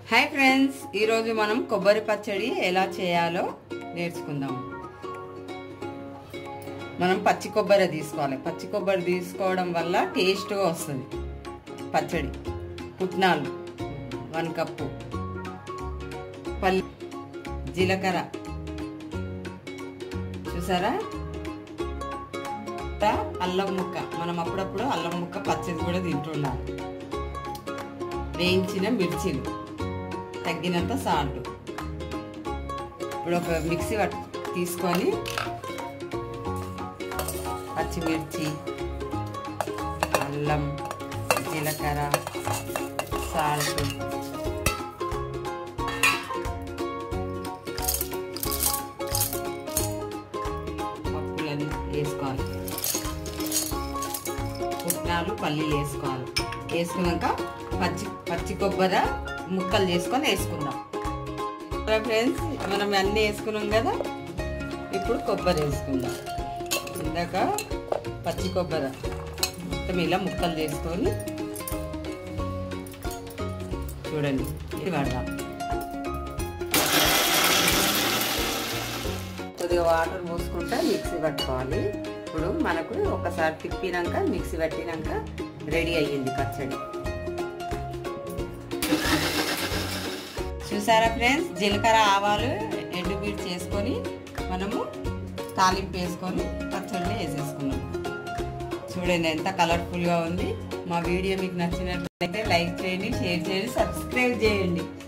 hi friends ఈరోజు మనం కొబ్బరి పచ్చడి ఎలా చేయాలో నేర్చుకుందాం మనం పచ్చి కొబ్బరి తీసుకోవాలి పచ్చి కొబ్బరి తీసుకోవడం వల్ల టేస్ట్గా వస్తుంది పచ్చడి పుట్నాలు వన్ కప్పు పల్లి జీలకర్ర చూసారా ఇంకా అల్లం ముక్క మనం అప్పుడప్పుడు అల్లం ముక్క పచ్చడి కూడా తింటుండాలి వేయించిన మిర్చీలు తగ్గినంత సాల్ట్ ఇప్పుడు ఒక మిక్సీ పట్ తీసుకొని పచ్చిమిర్చి అల్లం జీలకర్ర సాల్ట్ పప్పులని వేసుకోవాలి పుట్నాలు పల్లీలు వేసుకోవాలి వేసుకున్నాక పచ్చి పచ్చి కొబ్బరి ముక్కలు చేసుకొని వేసుకుందాం ఫ్రెండ్స్ మనం అన్నీ వేసుకున్నాం కదా ఇప్పుడు కొబ్బరి వేసుకుందాం ఇందాక పచ్చి కొబ్బరి మొత్తం ఇలా ముక్కలు చేసుకొని చూడండి ఇది వాడదాం కొద్దిగా వాటర్ పోసుకుంటా మిక్సీ పట్టుకోవాలి ఇప్పుడు మనకు ఒకసారి తిప్పినాక మిక్సీ పట్టినాక రెడీ అయ్యింది పచ్చడి చూసారా ఫ్రెండ్స్ జీలకర్ర ఆవాలు ఎండుమిర్చి చేసుకొని మనము తాలింపు వేసుకొని పచ్చడిలో వేసేసుకున్నాం చూడండి ఎంత కలర్ఫుల్గా ఉంది మా వీడియో మీకు నచ్చినట్లయితే లైక్ చేయండి షేర్ చేయండి సబ్స్క్రైబ్ చేయండి